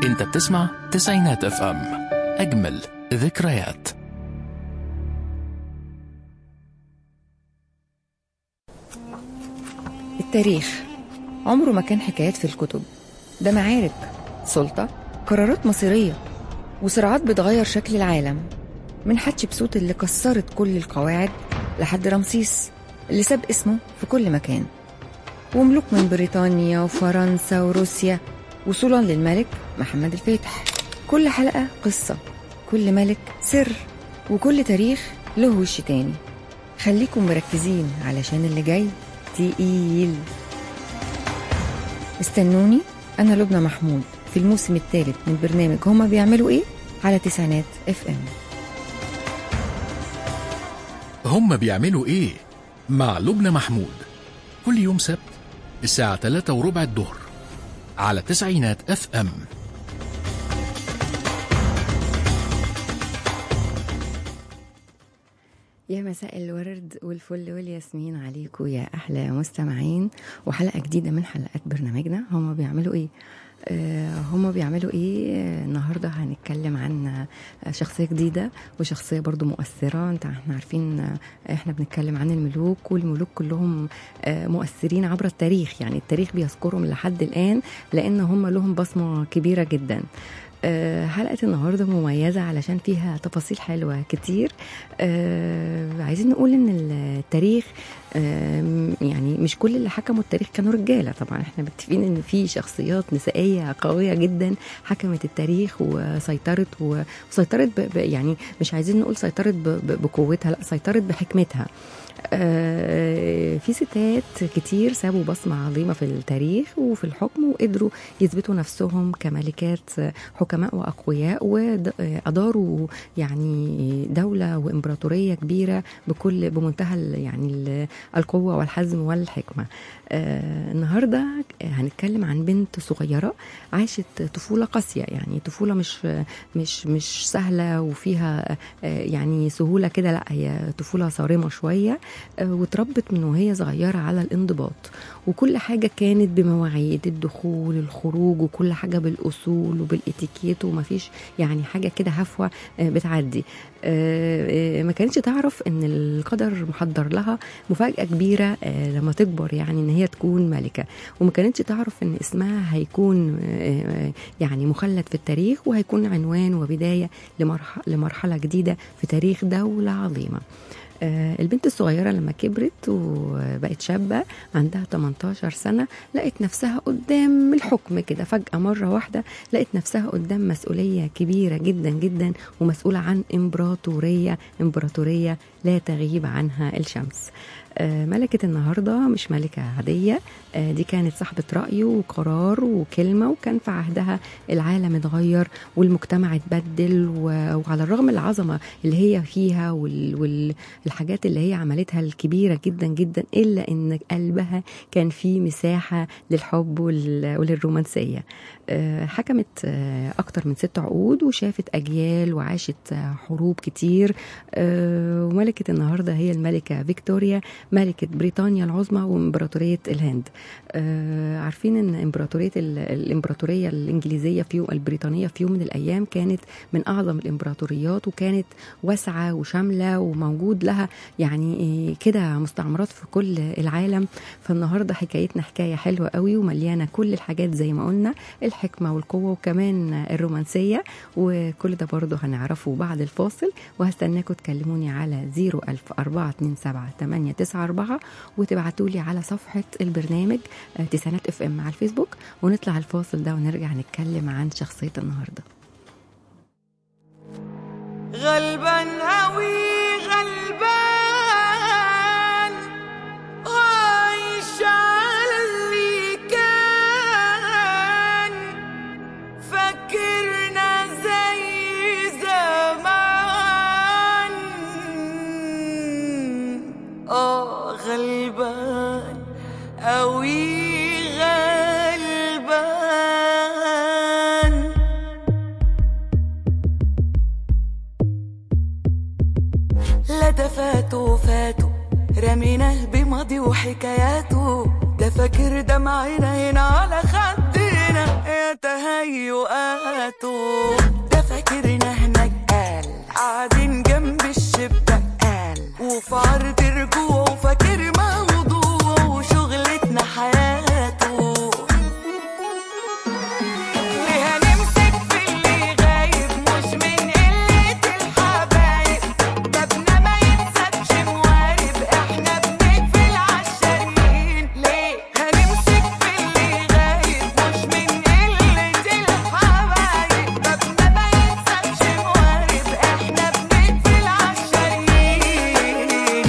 انت بتسمع تسعينات اف ام اجمل ذكريات التاريخ عمره ما كان حكايات في الكتب ده معارك سلطة قرارات مصيرية وصراعات بتغير شكل العالم من حتشبسوت اللي كسرت كل القواعد لحد رمسيس اللي ساب اسمه في كل مكان وملوك من بريطانيا وفرنسا وروسيا وصولا للملك محمد الفاتح كل حلقة قصة كل ملك سر وكل تاريخ له وش تاني خليكم مركزين علشان اللي جاي تقيل استنوني أنا لبنى محمود في الموسم الثالث من برنامج هما بيعملوا إيه على تسعينات اف ام هم بيعملوا ايه مع لبنى محمود كل يوم سبت الساعة 3 وربع الظهر على تسعينات اف ام يا مساء الورد والفل والياسمين عليكم يا احلى مستمعين وحلقه جديده من حلقات برنامجنا هما بيعملوا ايه آه، هما بيعملوا ايه آه، النهارده هنتكلم عن آه، شخصيه جديده وشخصيه برضو مؤثره انت احنا عارفين آه، احنا بنتكلم عن الملوك والملوك كلهم آه، مؤثرين عبر التاريخ يعني التاريخ بيذكرهم لحد الان لان هم لهم بصمه كبيره جدا آه، حلقة النهاردة مميزة علشان فيها تفاصيل حلوة كتير آه، عايزين نقول ان التاريخ آم، يعني مش كل اللي حكموا التاريخ كانوا رجالة طبعا احنا متفقين ان في شخصيات نسائية قوية جدا حكمت التاريخ وسيطرت و- وسيطرت ب ب- يعني مش عايزين نقول سيطرت ب- ب- بقوتها لا سيطرت بحكمتها آه، في ستات كتير سابوا بصمة عظيمة في التاريخ وفي الحكم وقدروا يثبتوا نفسهم كملكات حكماء وأقوياء وأداروا يعني دولة وإمبراطورية كبيرة بكل بمنتهى ال- يعني ال- القوة والحزم والحكمة آه، النهاردة هنتكلم عن بنت صغيرة عاشت طفولة قاسية يعني طفولة مش مش مش سهلة وفيها آه، يعني سهولة كده لا هي طفولة صارمة شوية آه، واتربت من وهي صغيرة على الانضباط وكل حاجة كانت بمواعيد الدخول الخروج وكل حاجة بالأصول وبالإتيكيت ومفيش يعني حاجة كده هفوة آه، بتعدي آه، آه، ما كانتش تعرف ان القدر محضر لها مفاجأة كبيرة آه، لما تكبر يعني ان هي تكون ملكة وما كانتش تعرف ان اسمها هيكون آه، آه، يعني مخلد في التاريخ وهيكون عنوان وبداية لمرح- لمرحلة جديدة في تاريخ دولة عظيمة آه، البنت الصغيرة لما كبرت وبقت شابة عندها 18 سنة لقت نفسها قدام الحكم كده فجأة مرة واحدة لقت نفسها قدام مسؤولية كبيرة جدا جدا ومسؤولة عن إمبراطورية إمبراطورية لا تغيب عنها الشمس آه، ملكة النهاردة مش ملكة عادية آه، دي كانت صاحبة رأي وقرار وكلمة وكان في عهدها العالم اتغير والمجتمع اتبدل و- وعلى الرغم من العظمة اللي هي فيها والحاجات اللي هي عملتها الكبيرة جدا جدا إلا إن قلبها كان فيه مساحة للحب وال- وللرومانسية آه، حكمت آه، أكتر من ست عقود وشافت أجيال وعاشت آه، حروب كتير آه، وملكة النهاردة هي الملكة فيكتوريا ملكة بريطانيا العظمى وإمبراطورية الهند آه، عارفين ان امبراطوريه ال- الامبراطوريه الانجليزيه في يوم البريطانيه في يوم من الايام كانت من اعظم الامبراطوريات وكانت واسعه وشامله وموجود لها يعني إيه كده مستعمرات في كل العالم فالنهارده حكايتنا حكايه حلوه قوي ومليانه كل الحاجات زي ما قلنا الحكمه والقوه وكمان الرومانسيه وكل ده برضه هنعرفه بعد الفاصل وهستناكم تكلموني على 00427 وتبعتوا لي على صفحه البرنامج آه، تسعينات اف ام على الفيسبوك ونطلع الفاصل ده ونرجع نتكلم عن شخصيه النهارده غلبان أوي غلبان عايش على اللي كان فكرنا زي زمان اه غلبان أوي غلبان لا ده فاتوا فاتوا رميناه بماضي وحكاياته ده فاكر دمعنا هنا على خدنا يا تهيؤاته ده فاكرنا هناك قال قاعدين جنب الشباك قال وفي عرض رجوعه فاكر موضوعه وشغلتنا حياته ليه هنمسك في اللي غايب مش من قلة الحبايب بابنا ما يتسابش موارب احنا بنقفل عالشاريين ليه هنمسك في اللي غايب مش من قلة الحبايب بابنا ما يتسابش موارب احنا بنقفل عالشاريين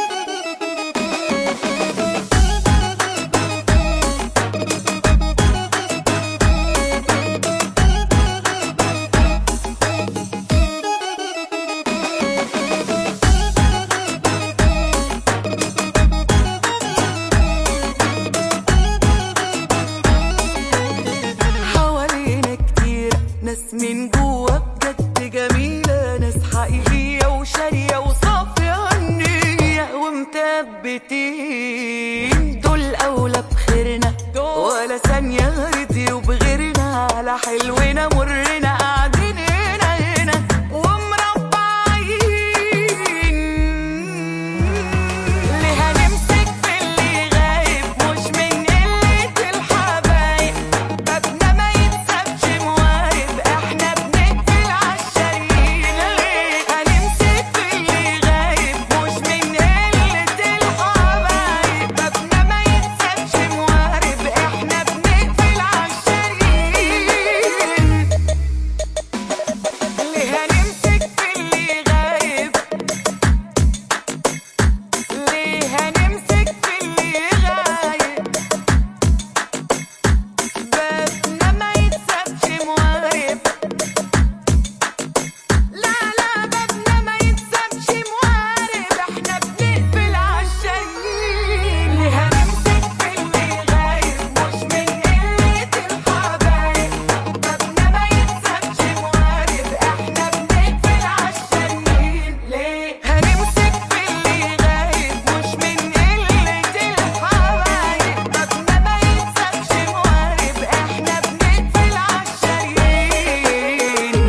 حوالينا كتير ناس من جوا بجد جميلة ناس حقيقية وشارية وصافية النية ومثبتين دول أولى بخيرنا ولا ثانية رضيوا بغيرنا على حلونا مرنا قاعدين هنا هنا ومربعين ليه هنمسك في اللي غايب مش من قلة الحبايب بابنا ما يتسابش موارب احنا بنقفل عالشاريين ليه هنمسك في اللي غايب مش من قلة الحبايب بابنا ما يتسابش موارب احنا بنقفل عالشاريين ليه هنمسك في اللي غايب ليه هنمسك في اللي غايب بابنا ما يتسابش موارب لا لا بابنا ما يتسابش موارب احنا بنقفل عالشاريين ليه هنمسك في اللي غايب مش من قلة الحبايب بابنا ما يتسابش موارب احنا بنقفل عالشاريين ليه هنمسك في اللي غايب مش من قلة الحبايب بابنا ما يتسابش موارب احنا بنقفل عالشاريين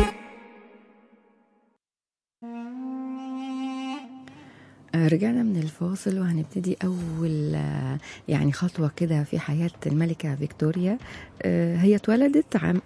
آه، رجعنا من الفاصل وهنبتدي أول آه، يعني خطوة كده في حياة الملكة فيكتوريا آه، هي اتولدت عام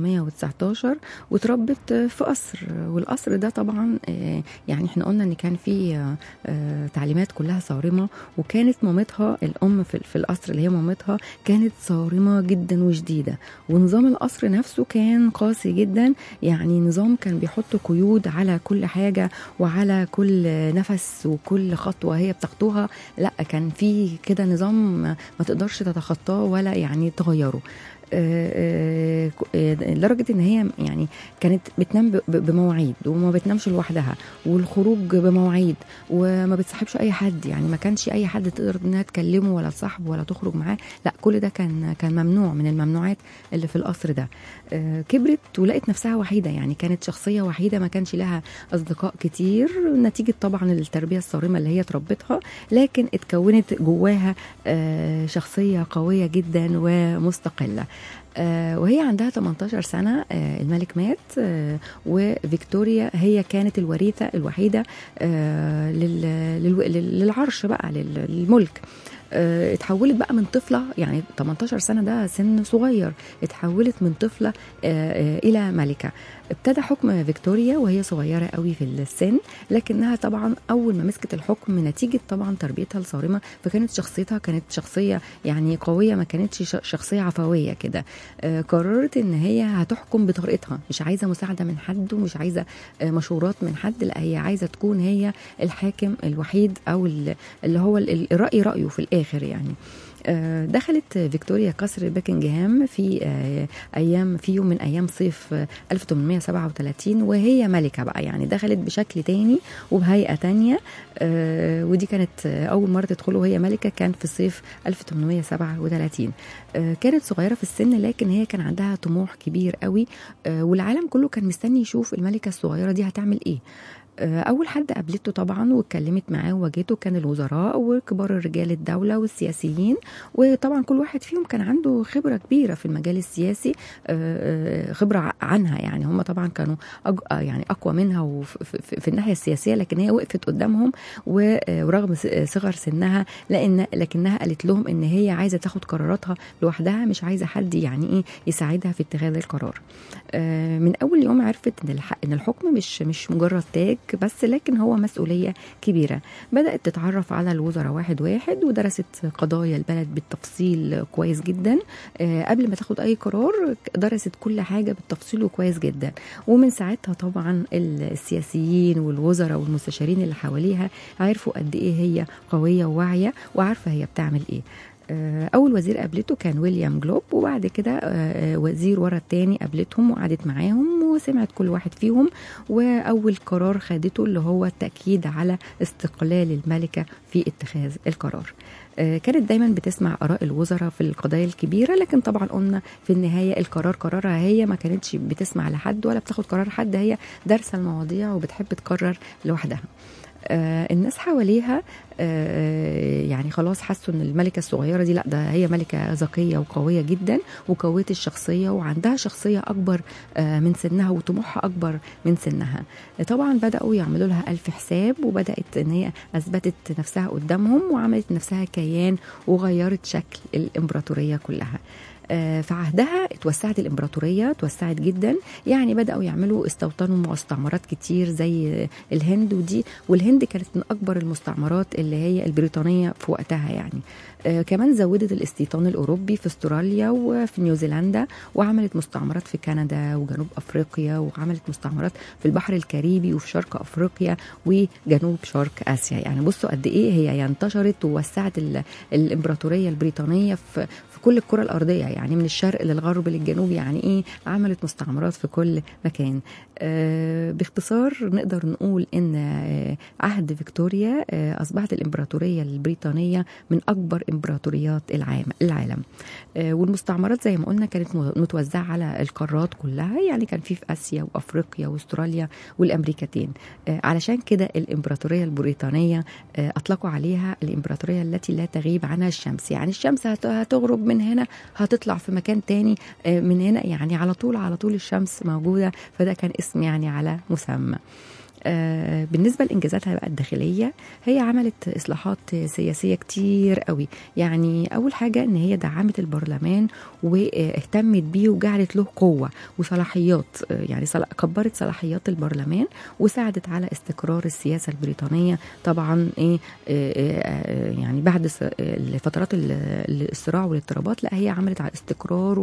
1819 وتربت آه، في قصر آه، والقصر ده طبعا آه، يعني احنا قلنا ان كان فيه آه، آه، تعليمات كلها صارمة وكانت مامتها الأم في في القصر اللي هي مامتها كانت صارمة جدا وشديدة ونظام القصر نفسه كان قاسي جدا يعني نظام كان بيحط قيود على كل حاجة وعلى كل نفس وكل خطوة هي بتاخدوها لا كان في كده نظام ما تقدرش تتخطاه ولا يعني تغيره آه، آه، آه، لدرجة ان هي يعني كانت بتنام ب- ب- بمواعيد وما بتنامش لوحدها والخروج بمواعيد وما بتصاحبش اي حد يعني ما كانش اي حد تقدر انها تكلمه ولا تصاحبه ولا تخرج معاه لا كل ده كان كان ممنوع من الممنوعات اللي في القصر ده آه، كبرت ولقت نفسها وحيده يعني كانت شخصيه وحيده ما كانش لها اصدقاء كتير نتيجه طبعا التربيه الصارمه اللي هي تربتها لكن اتكونت جواها آه، شخصيه قويه جدا ومستقله آه، وهي عندها 18 سنة آه، الملك مات آه، وفيكتوريا هي كانت الوريثة الوحيدة آه، لل- للو- لل- للعرش بقى لل- للملك آه، اتحولت بقى من طفلة يعني 18 سنة ده سن صغير اتحولت من طفلة آه، آه، إلى ملكة ابتدى حكم فيكتوريا وهي صغيرة قوي في السن لكنها طبعا أول ما مسكت الحكم نتيجة طبعا تربيتها الصارمة فكانت شخصيتها كانت شخصية يعني قوية ما كانتش ش- شخصية عفوية كده آه، قررت ان هي هتحكم بطريقتها مش عايزة مساعدة من حد ومش عايزة آه، مشورات من حد لا هي عايزة تكون هي الحاكم الوحيد او ال- اللي هو ال- الرأي رأيه في الآخر يعني آه، دخلت فيكتوريا قصر باكنجهام في آه، ايام في يوم من ايام صيف آه، 1837 وهي ملكه بقى يعني دخلت بشكل تاني وبهيئه تانية آه، ودي كانت آه، اول مره تدخله وهي ملكه كان في صيف 1837 آه، كانت صغيره في السن لكن هي كان عندها طموح كبير قوي آه، والعالم كله كان مستني يشوف الملكه الصغيره دي هتعمل ايه آه، اول حد قابلته طبعا واتكلمت معاه وواجهته كان الوزراء وكبار الرجال الدوله والسياسيين وطبعا كل واحد فيهم كان عنده خبره كبيره في المجال السياسي آه، آه، خبره ع- عنها يعني هم طبعا كانوا أج... آه، يعني اقوى منها وف- في, في, في الناحيه السياسيه لكن هي وقفت قدامهم و- آه، ورغم س- صغر سنها لان لكنها قالت لهم ان هي عايزه تاخد قراراتها لوحدها مش عايزه حد يعني ايه يساعدها في اتخاذ القرار آه، من اول يوم عرفت ان الح- ان الحكم مش مش مجرد تاج بس لكن هو مسؤوليه كبيره بدات تتعرف على الوزراء واحد واحد ودرست قضايا البلد بالتفصيل كويس جدا آه، قبل ما تاخد اي قرار درست كل حاجه بالتفصيل وكويس جدا ومن ساعتها طبعا السياسيين والوزراء والمستشارين اللي حواليها عرفوا قد ايه هي قويه وواعيه وعارفه هي بتعمل ايه آه، اول وزير قابلته كان ويليام جلوب وبعد كده آه، آه، وزير ورا التاني قابلتهم وقعدت معاهم وسمعت كل واحد فيهم واول قرار خدته اللي هو التاكيد على استقلال الملكه في اتخاذ القرار آه، كانت دايما بتسمع اراء الوزراء في القضايا الكبيره لكن طبعا قلنا في النهايه القرار قرارها هي ما كانتش بتسمع لحد ولا بتاخد قرار حد هي دارسه المواضيع وبتحب تقرر لوحدها آه الناس حواليها آه يعني خلاص حسوا ان الملكه الصغيره دي لا ده هي ملكه ذكيه وقويه جدا وقويه الشخصيه وعندها شخصيه اكبر آه من سنها وطموحها اكبر من سنها طبعا بداوا يعملوا لها الف حساب وبدات ان هي اثبتت نفسها قدامهم وعملت نفسها كيان وغيرت شكل الامبراطوريه كلها آه، في عهدها اتوسعت الامبراطوريه توسعت جدا يعني بداوا يعملوا استوطنوا مستعمرات كتير زي الهند ودي والهند كانت من اكبر المستعمرات اللي هي البريطانيه في وقتها يعني آه، كمان زودت الاستيطان الاوروبي في استراليا وفي نيوزيلندا وعملت مستعمرات في كندا وجنوب افريقيا وعملت مستعمرات في البحر الكاريبي وفي شرق افريقيا وجنوب شرق اسيا يعني بصوا قد ايه هي انتشرت ووسعت ال- الامبراطوريه البريطانيه في في كل الكره الارضيه يعني من الشرق للغرب للجنوب يعني ايه عملت مستعمرات في كل مكان آه باختصار نقدر نقول ان آه عهد فيكتوريا آه اصبحت الامبراطوريه البريطانيه من اكبر امبراطوريات العالم العالم آه والمستعمرات زي ما قلنا كانت م- متوزعه على القارات كلها يعني كان في في اسيا وافريقيا واستراليا والامريكتين آه علشان كده الامبراطوريه البريطانيه آه اطلقوا عليها الامبراطوريه التي لا تغيب عنها الشمس يعني الشمس هت- هتغرب من هنا هتطلع في مكان تاني آه، من هنا يعني على طول على طول الشمس موجوده فده كان اسم يعني على مسمى آه، بالنسبه لانجازاتها بقى الداخليه هي عملت اصلاحات سياسيه كتير قوي يعني اول حاجه ان هي دعمت البرلمان واهتمت بيه وجعلت له قوه وصلاحيات آه، يعني صلا- كبرت صلاحيات البرلمان وساعدت على استقرار السياسه البريطانيه طبعا ايه آه، آه، يعني بعد س- الفترات ال- الصراع والاضطرابات لا هي عملت على استقرار و-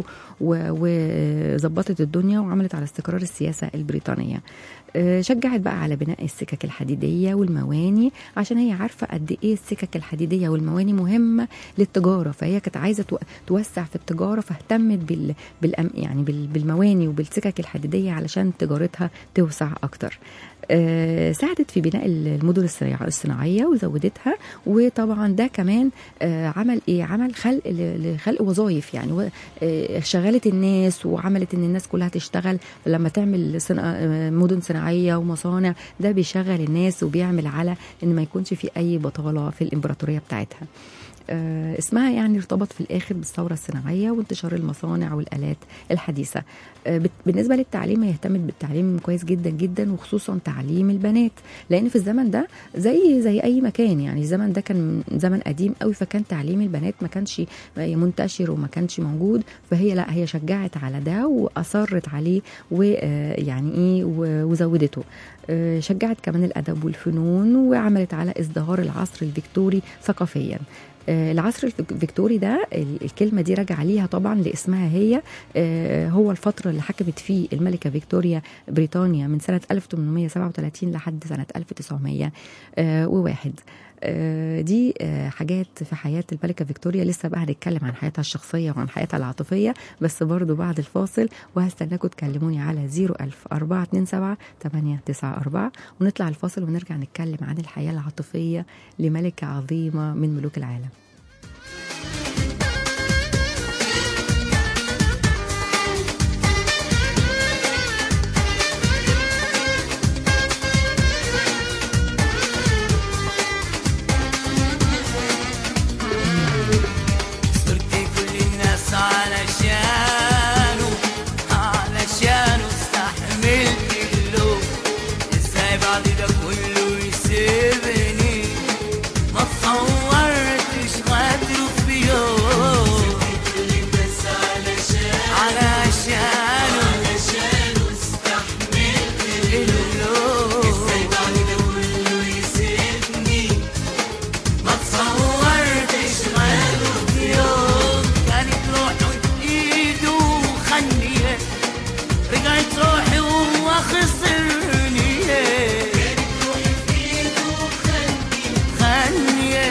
وظبطت الدنيا وعملت على استقرار السياسه البريطانيه آه، شجعت بقى على بناء السكك الحديديه والمواني عشان هي عارفه قد ايه السكك الحديديه والمواني مهمه للتجاره فهي كانت عايزه تو- توسع في التجاره فاهتمت بال بالأم يعني بال- بالمواني وبالسكك الحديديه علشان تجارتها توسع اكتر آه، ساعدت في بناء المدن الصناع- الصناعيه وزودتها وطبعا ده كمان آه، عمل ايه عمل خلق ل- لخلق وظائف يعني و- آه، شغلت الناس وعملت ان الناس كلها تشتغل لما تعمل صنا- آه، مدن صناعيه ومصانع ده بيشغل الناس وبيعمل على ان ما يكونش في اي بطاله في الامبراطوريه بتاعتها آه، اسمها يعني ارتبط في الاخر بالثوره الصناعيه وانتشار المصانع والالات الحديثه آه، بت- بالنسبه للتعليم هي اهتمت بالتعليم كويس جدا جدا وخصوصا تعليم البنات لان في الزمن ده زي زي اي مكان يعني الزمن ده كان زمن قديم قوي فكان تعليم البنات ما كانش منتشر وما كانش موجود فهي لا هي شجعت على ده واصرت عليه ويعني ايه و- وزودته آه، شجعت كمان الادب والفنون وعملت على ازدهار العصر الفيكتوري ثقافيا آه، العصر الفيكتوري ده ال- الكلمه دي راجعه ليها طبعا لاسمها هي آه، هو الفتره اللي حكمت فيه الملكه فيكتوريا بريطانيا من سنه 1837 لحد سنه 1901 آه، دي آه، حاجات في حياة الملكة فيكتوريا لسه بقى هنتكلم عن حياتها الشخصية وعن حياتها العاطفية بس برضو بعد الفاصل وهستناكم تكلموني على 01000 427 894 ونطلع الفاصل ونرجع نتكلم عن الحياة العاطفية لملكة عظيمة من ملوك العالم علشانه علشانه استحملت اللوم ازاي بعد ده كله يسيبني ما تصورتش غدره في يوم علشانه اللوم ما تصورتش غدره في يوم كانت روحه ايده خنيه رجعت روحي وهو خسرني خنيه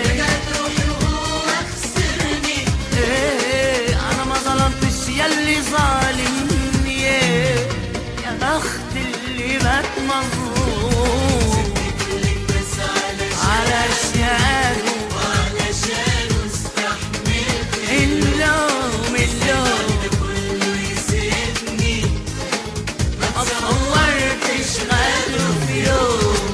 إيه، انا ما ظلمتش يلي ظالمني يا بخت اللي مات مظلوم علشانه اللوم اللوم ما تصورتش غدره في يوم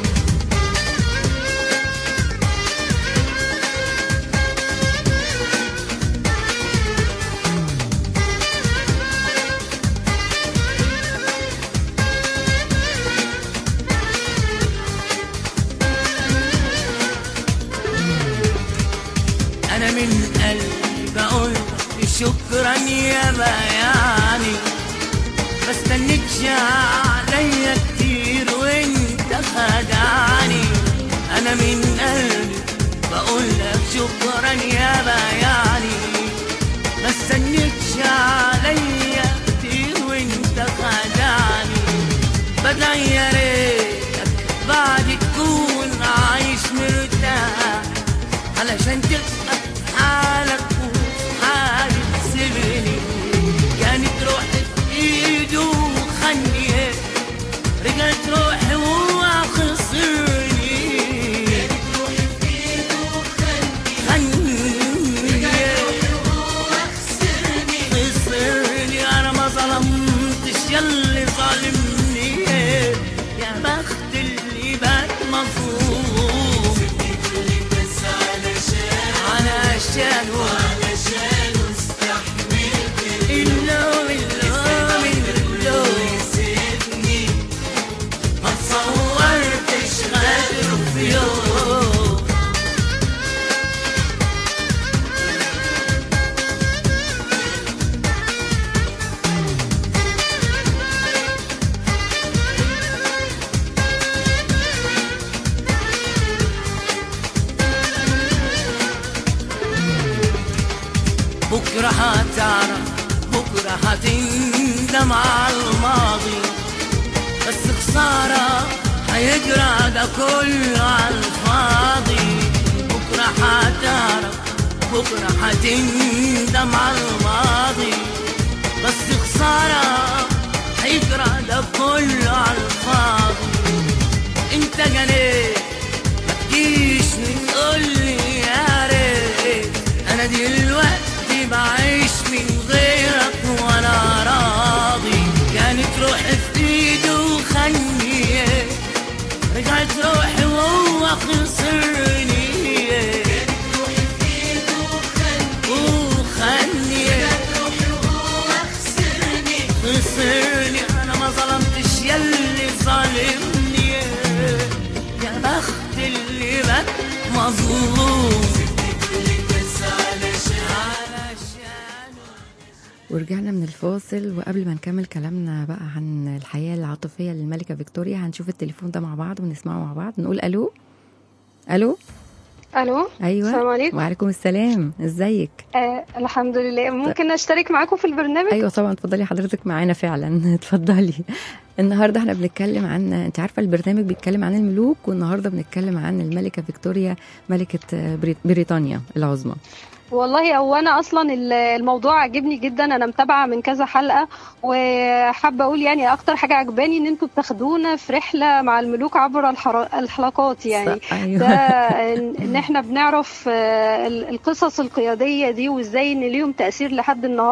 انا من قلبي بقول شكرا يا بياني ما استنيتش عليا كتير وانت خدعني انا من قلبي بقول لك شكرا يا بياني ما استنيتش عليا كتير وانت خدعني بدعي يا ريتك بعد تكون عايش مرتاح علشان تبقى في حالك وفي حالي تسيبني كانت روحي في ايده وخنيه رجعت روحي وهو خسرني خنيه خسرني انا ما ظلمتش يلي ظالمني يا بخت اللي بات مظلوم علشانه اللوم اللوم اللوم ما تصورتش غدره في يوم بكرة هتعرف بكرة هتندم على الماضي بس خسارة هيجرى ده كله على الفاضي بكرة هتعرف بكرة هتندم على الماضي بس خسارة هيجرى ده كله على الفاضي انت جنيت ما تجيش وتقولي يا ريت انا دلوقتي بعيش من غيرك وانا راضي كانت روحي في ايده وخني رجعت روحي وهو خسرني وخني خسرني انا ما ظلمتش يلي ظالمني يا بخت اللي بات مظلوم علشانه ورجعنا من الفاصل وقبل ما نكمل كلامنا بقى عن الحياة العاطفية للملكة فيكتوريا هنشوف التليفون ده مع بعض ونسمعه مع بعض نقول ألو ألو الو أيوة السلام عليكم وعليكم السلام ازيك آه الحمد لله ممكن اشترك معاكم في البرنامج ايوه طبعا اتفضلي حضرتك معانا فعلا اتفضلي النهارده احنا بنتكلم عن انت عارفه البرنامج بيتكلم عن الملوك والنهارده بنتكلم عن الملكه فيكتوريا ملكه بريط- بريطانيا العظمى والله هو انا اصلا ال- الموضوع عجبني جدا انا متابعه من كذا حلقه وحابه اقول يعني اكتر حاجه عجباني ان انتوا بتاخدونا في رحله مع الملوك عبر الحر- الحلقات يعني صح، أيوة. ده ان إن احنا بنعرف آه، ال- القصص القياديه دي وازاي ان ليهم تاثير لحد النهارده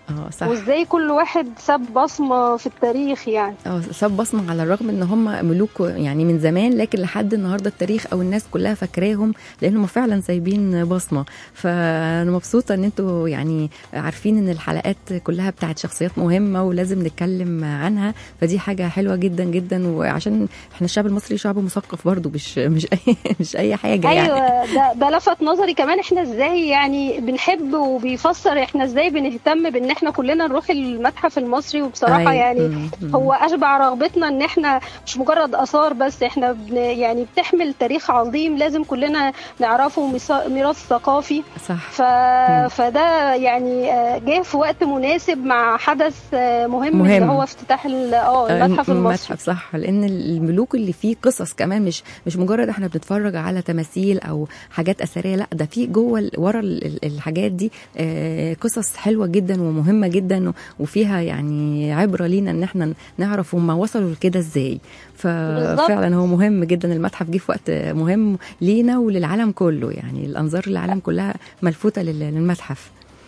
اه صح وازاي كل واحد ساب بصمة في التاريخ يعني اه ساب بصمة على الرغم ان هم ملوك يعني من زمان لكن لحد النهارده التاريخ او الناس كلها فاكراهم لانهم فعلا سايبين بصمة فانا مبسوطة ان انتوا يعني عارفين ان الحلقات كلها بتاعت شخصيات مهمة ولازم نتكلم عنها فدي حاجة حلوة جدا جدا وعشان احنا الشعب المصري شعب مثقف برضو مش مش اي مش اي حاجة يعني ايوه ده, ده لفت نظري كمان احنا ازاي يعني بنحب وبيفسر احنا ازاي بنهتم بان احنا كلنا نروح المتحف المصري وبصراحه أيوة. يعني مم. مم. هو اشبع رغبتنا ان احنا مش مجرد اثار بس احنا بن يعني بتحمل تاريخ عظيم لازم كلنا نعرفه ميثا- ميراث ثقافي صح ف... فده يعني آه، جه في وقت مناسب مع حدث آه، مهم, مهم. اللي هو افتتاح ال- اه المتحف المصري المتحف صح لان الملوك اللي فيه قصص كمان مش مش مجرد احنا بنتفرج على تماثيل او حاجات اثريه لا ده في جوه ال- ورا ال- ال- الحاجات دي آه، قصص حلوه جدا ومهمه جدا و- وفيها يعني عبره لينا ان احنا نعرف هم وصلوا لكده ازاي ففعلا هو مهم جدا المتحف جه في وقت مهم لينا وللعالم كله يعني الانظار العالم كلها ملفوته لل- للمتحف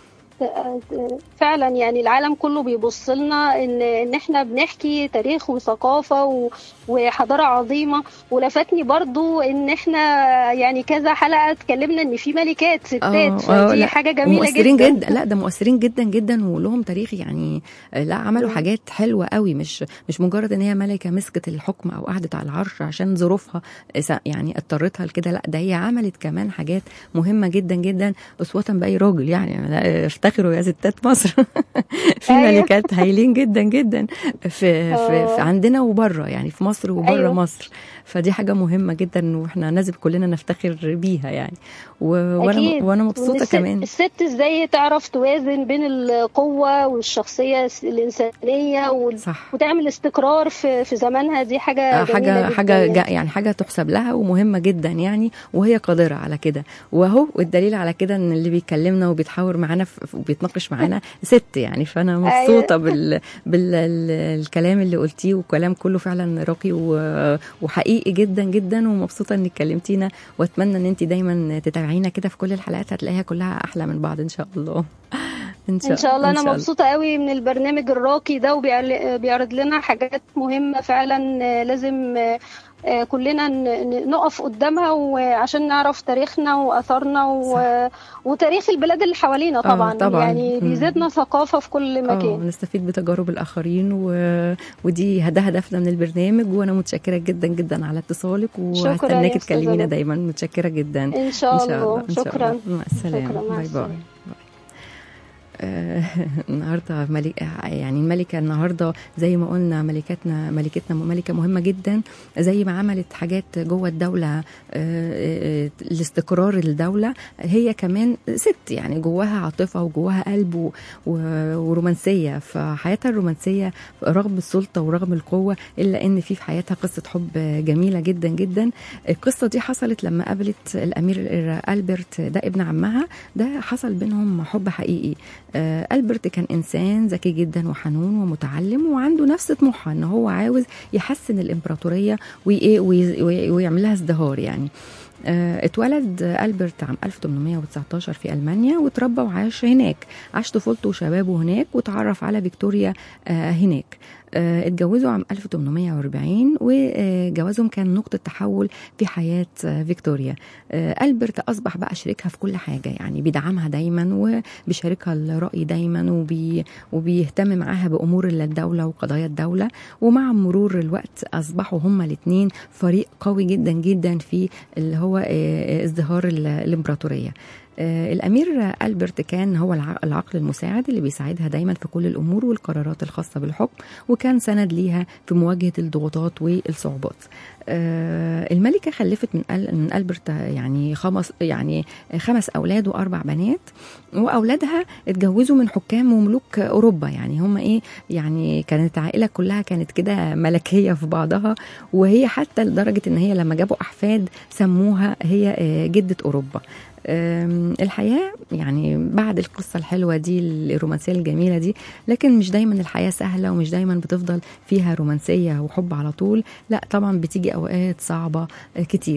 فعلا يعني العالم كله بيبص لنا ان ان احنا بنحكي تاريخ وثقافه و- وحضاره عظيمه ولفتني برضو ان احنا يعني كذا حلقه اتكلمنا ان في ملكات ستات آه، فدي لا، حاجه جميله مؤثرين جدا, جدا لا ده مؤثرين جدا جدا ولهم تاريخ يعني آه، لا عملوا مم. حاجات حلوه قوي مش مش مجرد ان هي ملكه مسكت الحكم او قعدت على العرش عشان ظروفها س- يعني اضطرتها لكده لا ده هي عملت كمان حاجات مهمه جدا جدا اسوه باي راجل يعني لا، افتخروا يا ستات مصر في أيوة. ملكات هايلين جدا جدا في, في, آه. في عندنا وبره يعني في مصر وبره أيوة. مصر فدي حاجه مهمه جدا واحنا لازم كلنا نفتخر بيها يعني و... وانا أكيد. وانا وإن مبسوطه الست- كمان الست ازاي تعرف توازن بين القوه والشخصيه الانسانيه وال... صح وتعمل استقرار في في زمانها دي حاجه آه، جميله حاجه جدا حاجه يعني. جا- يعني حاجه تحسب لها ومهمه جدا يعني وهي قادره على كده وهو الدليل على كده ان اللي بيكلمنا وبيتحاور معانا ف- وبيتناقش معانا ست يعني فانا مبسوطه بال بالكلام اللي قلتيه والكلام كله فعلا راقي و- وحقيقي جدا جدا ومبسوطه انك كلمتينا واتمنى ان انت دايما تتابعينا كده في كل الحلقات هتلاقيها كلها احلى من بعض ان شاء الله ان ان شاء الله انا مبسوطه قوي من البرنامج الراقي ده وبيعرض لنا حاجات مهمه فعلا آه، لازم آه، آه، كلنا ن- ن- نقف قدامها وعشان نعرف تاريخنا واثارنا و- وتاريخ البلاد اللي حوالينا آه، طبعا, طبعاً. يعني مم. بيزيدنا ثقافه في كل اه مكان نستفيد بتجارب الاخرين و... ودي ده هدفنا من البرنامج وانا متشكره جدا جدا على اتصالك شكراً وهستناك يا أستاذة تكلمينا لبنى. دايما متشكره جدا ان شاء الله إن شاء شكرا الله. مع السلامه شكراً، مع باي باي السلامة. باي. آه، النهارده ملك يعني الملكه النهارده زي ما قلنا ملكتنا ملكتنا ملكه مهمه جدا زي ما عملت حاجات جوه الدوله آه، آه، لاستقرار الدوله هي كمان ست يعني جواها عاطفه وجواها قلب و- و- ورومانسيه فحياتها الرومانسيه رغم السلطه ورغم القوه الا ان في في حياتها قصه حب جميله جدا جدا القصه دي حصلت لما قابلت الامير البرت ده ابن عمها ده حصل بينهم حب حقيقي آه، ألبرت كان إنسان ذكي جدا وحنون ومتعلم وعنده نفس طموحها إن هو عاوز يحسن الإمبراطورية وإيه وي- وي- ويعمل لها ازدهار يعني آه، اتولد ألبرت عام 1819 في ألمانيا وتربى وعاش هناك عاش طفولته وشبابه هناك وتعرف على فيكتوريا آه، هناك آه، اتجوزوا عام 1840 وجوازهم كان نقطة تحول في حياة آه، فيكتوريا آه، ألبرت أصبح بقى شريكها في كل حاجة يعني بيدعمها دايما وبيشاركها الرأي دايما وبي وبيهتم معاها بأمور الدولة وقضايا الدولة ومع مرور الوقت أصبحوا هما الاثنين فريق قوي جدا جدا في اللي هو آه، ازدهار ال- الإمبراطورية آه، الأمير ألبرت كان هو الع- العقل المساعد اللي بيساعدها دايما في كل الأمور والقرارات الخاصة بالحكم وكان سند ليها في مواجهة الضغوطات والصعوبات آه، الملكة خلفت من أل- من ألبرت يعني خمس يعني خمس أولاد وأربع بنات وأولادها اتجوزوا من حكام وملوك أوروبا يعني هم إيه يعني كانت عائلة كلها كانت كده ملكية في بعضها وهي حتى لدرجة إن هي لما جابوا أحفاد سموها هي آه، جدة أوروبا أم، الحياة يعني بعد القصة الحلوة دي الرومانسية الجميلة دي لكن مش دايما الحياة سهلة ومش دايما بتفضل فيها رومانسية وحب على طول لا طبعا بتيجي أوقات صعبة آه، كتير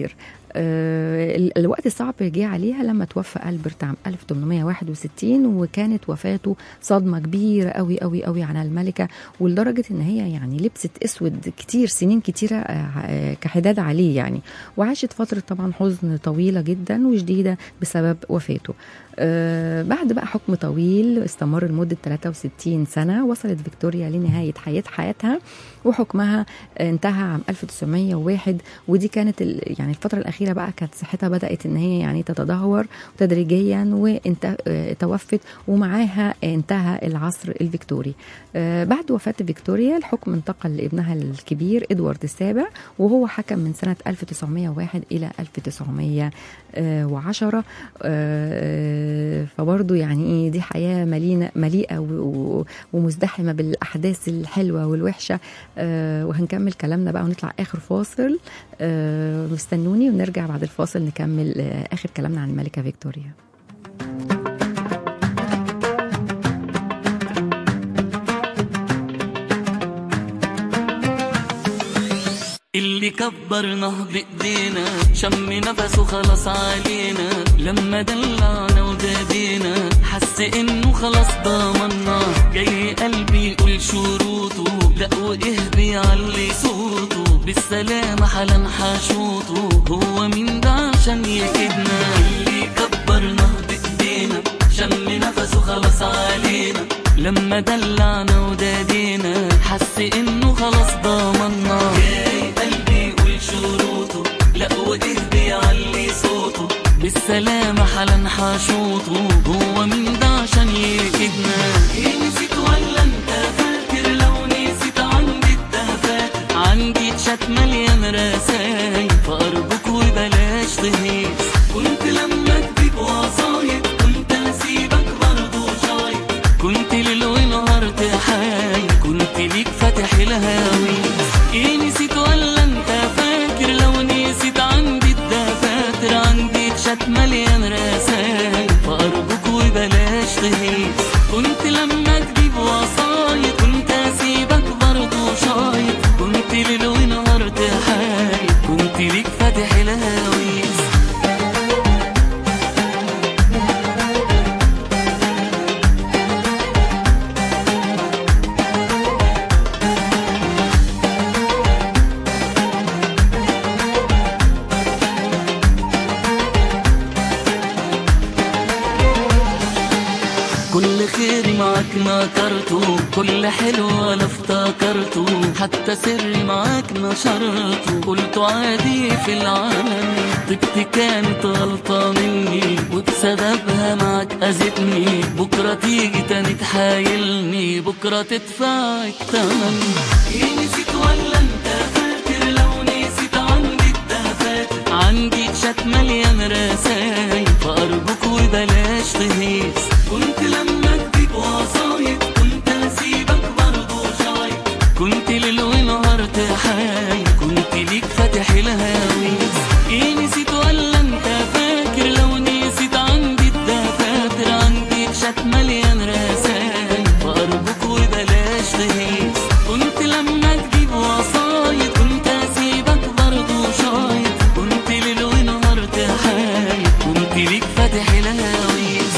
آه، ال- الوقت الصعب جه عليها لما توفى ألبرت عام 1861 وكانت وفاته صدمة كبيرة قوي قوي قوي على الملكة ولدرجة ان هي يعني لبست اسود كتير سنين كتيرة آه، آه، كحداد عليه يعني وعاشت فترة طبعا حزن طويلة جدا وشديدة بسبب وفاته آه، بعد بقى حكم طويل استمر لمدة 63 سنة وصلت فيكتوريا لنهاية حياة حياتها وحكمها انتهى عام 1901 ودي كانت ال- يعني الفترة الأخيرة بقى كانت صحتها بدأت إن هي يعني تتدهور تدريجيا وتوفت ومعاها انتهى العصر الفيكتوري آه، بعد وفاة فيكتوريا الحكم انتقل لابنها الكبير إدوارد السابع وهو حكم من سنة 1901 إلى 1910 آه، فبرضه يعني ايه دي حياه مليئه مليئه و- و- ومزدحمه بالاحداث الحلوه والوحشه آه، وهنكمل كلامنا بقى ونطلع اخر فاصل آه، واستنوني ونرجع بعد الفاصل نكمل آه، اخر كلامنا عن الملكه فيكتوريا اللي كبرناه بايدينا شم نفسه خلاص علينا لما دلعنا ودادينا حس انه خلاص ضمناه جاي قلبي يقول شروطه لا وايه بيعلي صوته بالسلامة حالا حشوطه هو مين ده عشان يكدنا اللي كبرناه بايدينا شم نفسه خلاص علينا لما دلعنا ودادينا حس انه خلاص ضمناه جاي قلبي يقول شروطه لا وايه بيعلي صوته بالسلامة حالا حشوطه هو مين ده عشان يكدنا ايه نسيت ولا انت فاكر لو نسيت عندي الدهفات عندي تشات مليان رسايل فارجوك وبلاش تهيس كنت لما تجيب وصايد كنت اسيبك برضه شايط كنت ليل ونهار تحايل كنت ليك فاتح الهاوي ايه نسيت ولا انت فاكر لو نسيت عندي الدفاتر عندي تشات مليان رسايل فارجوك وبلاش تهيس كنت لما تجيب وصايد كنت اسيبك برضه شايط كنت ليل ونهار تحايل كنت ليك فاتح الهاويس كل خير معاك نكرته كل حلو انا افتكرته حتى سري معاك نشرته قلته عادي في العالم طيبتي كانت غلطة مني وبسببها معاك أذتني بكرة تيجي تاني تحايلني بكرة تدفع التمن ايه نسيت ولا انت فاكر لو نسيت عندي الدهفات عندي تشات مليان رسايل فأرجوك وبلاش تهيس كنت لما تجيب وصايد كنت اسيبك برضه شايط كنت ليل ونهار تحايل كنت ليك فاتح الهاويس ايه نسيت ولا انت فاكر لو نسيت عندي الدفاتر عندي تشات مليان رسايل فأرجوك وبلاش تهيس كنت لما تجيب وصايد كنت اسيبك برضه شايط كنت ليل ونهار تحايل كنت ليك فاتح الهاويس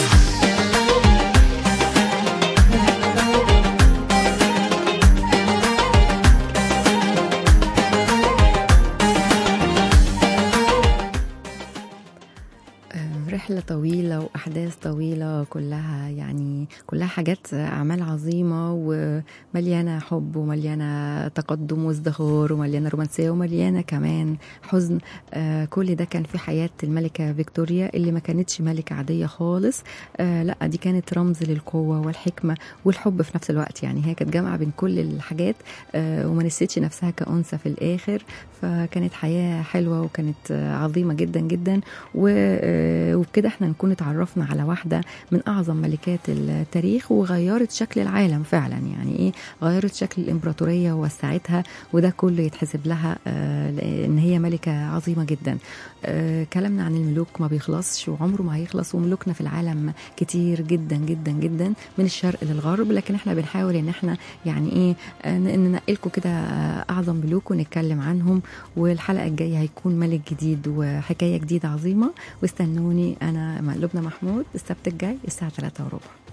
آه، رحلة طويلة وأحداث طويلة كلها يعني كلها حاجات أعمال عظيمة ومليانة حب ومليانة تقدم وازدهار ومليانة رومانسية ومليانة كمان حزن آه، كل ده كان في حياة الملكة فيكتوريا اللي ما كانتش ملكة عادية خالص آه، لا دي كانت رمز للقوة والحكمة والحب في نفس الوقت يعني هي كانت جامعة بين كل الحاجات آه، وما نسيتش نفسها كأنثى في الآخر فكانت حياة حلوة وكانت آه، عظيمة جدا جدا و- آه، وبكده احنا نكون اتعرفنا بيعرفنا على واحده من اعظم ملكات التاريخ وغيرت شكل العالم فعلا يعني ايه غيرت شكل الامبراطوريه ووسعتها وده كله يتحسب لها آه، ان هي ملكه عظيمه جدا آه، كلامنا عن الملوك ما بيخلصش وعمره ما هيخلص وملوكنا في العالم كتير جدا جدا جدا من الشرق للغرب لكن احنا بنحاول ان احنا يعني ايه آه، ن- ننقلكم كده آه، اعظم ملوك ونتكلم عنهم والحلقه الجايه هيكون ملك جديد وحكايه جديده عظيمه واستنوني انا لبنى محمود السبت الجاي الساعه 3 وربع